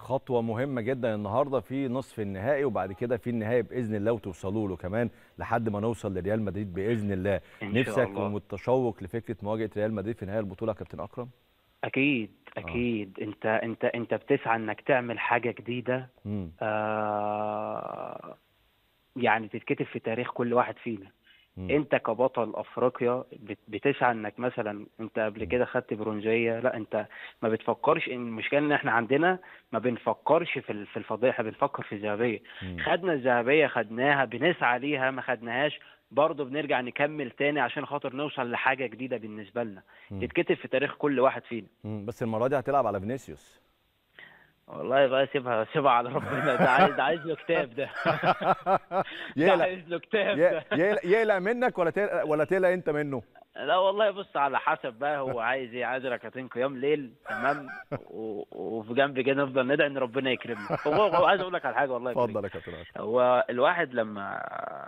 خطوه مهمه جدا النهارده في نصف النهائي وبعد كده في النهائي باذن الله وتوصلوا له كمان لحد ما نوصل لريال مدريد باذن الله إن شاء نفسك الله. ومتشوق لفكره مواجهه ريال مدريد في نهائي البطوله يا كابتن اكرم اكيد اكيد انت انت انت بتسعى انك تعمل حاجه جديده امم آه يعني تتكتب في تاريخ كل واحد فينا مم. انت كبطل افريقيا بت- بتسعى انك مثلا انت قبل كده خدت برونزيه لا انت ما بتفكرش ان المشكله ان احنا عندنا ما بنفكرش في ال- في الفضيحه بنفكر في الذهبيه مم. خدنا الذهبيه خدناها بنسعى ليها ما خدناهاش برضه بنرجع نكمل تاني عشان خاطر نوصل لحاجه جديده بالنسبه لنا مم. تتكتب في تاريخ كل واحد فينا مم. بس المره دي هتلعب على فينيسيوس والله بقى سيبها سيبها على ربنا ده عايز ده عايز له كتاب ده ده يقلق عايز له كتاب ده يقلق يقلق منك ولا تقلق ولا تقلق انت منه لا والله بص على حسب بقى هو عايز ايه عايز ركعتين قيام ليل تمام و- وفي جنب كده نفضل ندعي ان ربنا يكرمنا هو هو عايز اقول لك على حاجه والله يا كريم. اتفضل يا كابتن اكرم هو الواحد لما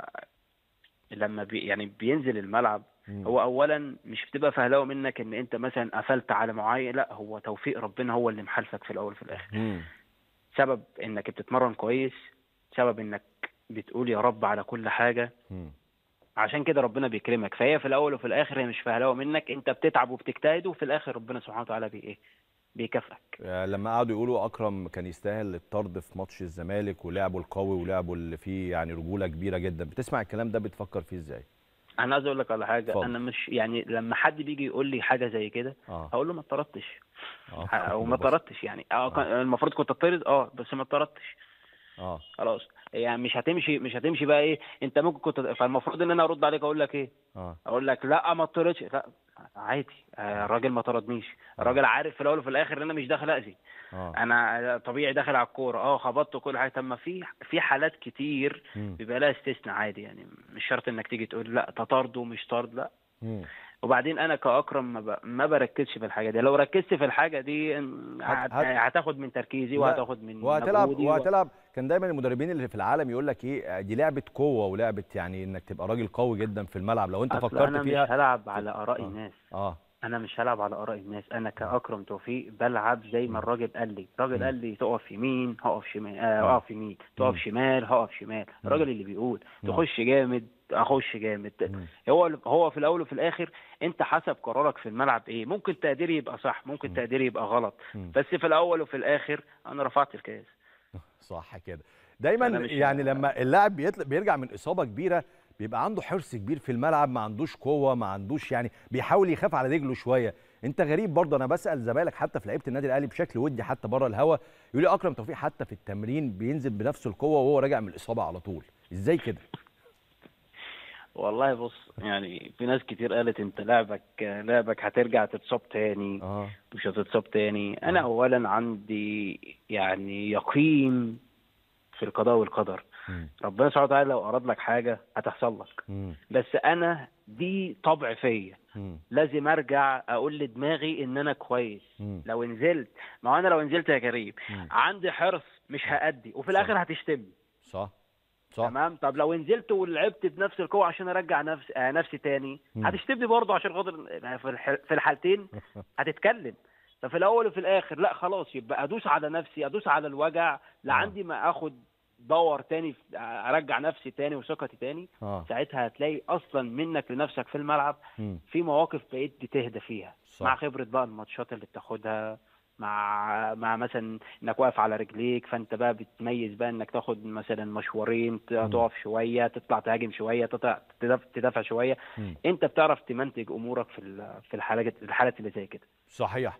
لما بي يعني بينزل الملعب مم. هو اولا مش بتبقى فهلاوه منك ان انت مثلا قفلت على معين لا هو توفيق ربنا هو اللي محالفك في الاول وفي الاخر مم. سبب انك بتتمرن كويس سبب انك بتقول يا رب على كل حاجه مم. عشان كده ربنا بيكرمك فهي في الاول وفي الاخر هي مش فهلاوه منك انت بتتعب وبتجتهد وفي الاخر ربنا سبحانه وتعالى بي ايه بيكافئك آه، لما قعدوا يقولوا اكرم كان يستاهل الطرد في ماتش الزمالك ولعبه القوي ولعبه اللي فيه يعني رجوله كبيره جدا بتسمع الكلام ده بتفكر فيه ازاي انا عايز اقول لك على حاجه اتفضل. انا مش يعني لما حد بيجي يقول لي حاجه زي كده اه هقول له ما اتطردتش اه او ما اتطردتش يعني اه كان- المفروض كنت اتطرد اه بس ما اتطردتش اه خلاص يعني مش هتمشي مش هتمشي بقى ايه انت ممكن كنت فالمفروض ان انا ارد عليك اقول لك ايه اه اقول لك لا ما اتطردش لا عادي آه، الراجل ما طردنيش الراجل عارف في الاول وفي الاخر ان انا مش داخل اذي اه انا طبيعي داخل على الكوره اه خبطت وكل حاجه طب ما في في حالات كتير مم. بيبقى لها استثناء عادي يعني مش شرط انك تيجي تقول لا ده طرد ومش طرد لا مم. وبعدين انا كاكرم ما, ب... ما بركزش في الحاجه دي لو ركزت في الحاجه دي إن- هت- هت... هت- هتاخد من تركيزي لا، وهتاخد من وهتلعب مجهودي و- وهتلعب كان دايما المدربين اللي في العالم يقول لك ايه دي لعبه قوه ولعبه يعني انك تبقى راجل قوي جدا في الملعب لو انت أصل فكرت انا فيها مش هلعب على اراء آه. الناس اه انا مش هلعب على اراء الناس انا كاكرم توفيق بلعب زي ما الراجل قال لي الراجل مم. قال لي تقف يمين هقف شمال آه. آه اقف يمين مم. تقف شمال هقف شمال الراجل اللي بيقول مم. تخش جامد اخش جامد مم. هو هو في الاول وفي الاخر انت حسب قرارك في الملعب ايه ممكن تقديري يبقى صح ممكن مم. تقديري يبقى غلط مم. بس في الاول وفي الاخر انا رفعت الكاس صح كده دايما أنا مش- يعني لما اللاعب بيطلع بيرجع من اصابه كبيره بيبقى عنده حرص كبير في الملعب ما عندوش قوه ما عندوش يعني بيحاول يخاف على رجله شويه انت غريب برضه انا بسال زمايلك حتى في لعيبه النادي الاهلي بشكل ودي حتى بره الهوا يقول لي اكرم توفيق حتى في التمرين بينزل بنفس القوه وهو راجع من الاصابه على طول ازاي كده والله بص يعني في ناس كتير قالت انت لعبك لعبك هترجع تتصاب تاني اه مش هتتصاب تاني انا اولا عندي يعني يقين في القضاء والقدر مم. ربنا سبحانه وتعالى لو اراد لك حاجه هتحصل لك مم. بس انا دي طبع فيا مم. لازم ارجع اقول لدماغي ان انا كويس مم. لو نزلت ما هو انا لو نزلت يا كريم مم. عندي حرص مش هأدي وفي صح. الاخر هتشتمني صح صح تمام طب لو نزلت ولعبت بنفس القوه عشان ارجع نفس آه نفسي تاني مم. هتشتمني برضه عشان خاطر في الح- في الحالتين هتتكلم ففي الاول وفي الاخر لا خلاص يبقى ادوس على نفسي ادوس على الوجع آه. لعندي ما اخد باور تاني في- ارجع نفسي تاني وثقتي تاني اه ساعتها هتلاقي اصلا منك لنفسك في الملعب مم. في مواقف بقيت بتهدى فيها صح. مع خبره بقى الماتشات اللي بتاخدها مع مع مثلا انك واقف على رجليك فانت بقى بتميز بقى انك تاخد مثلا مشوارين ت- تقف شويه تطلع تهاجم شويه تطلع تدافع, تدافع شويه مم. انت بتعرف تمنتج امورك في ال- في الحالات الحالات اللي زي كده صحيح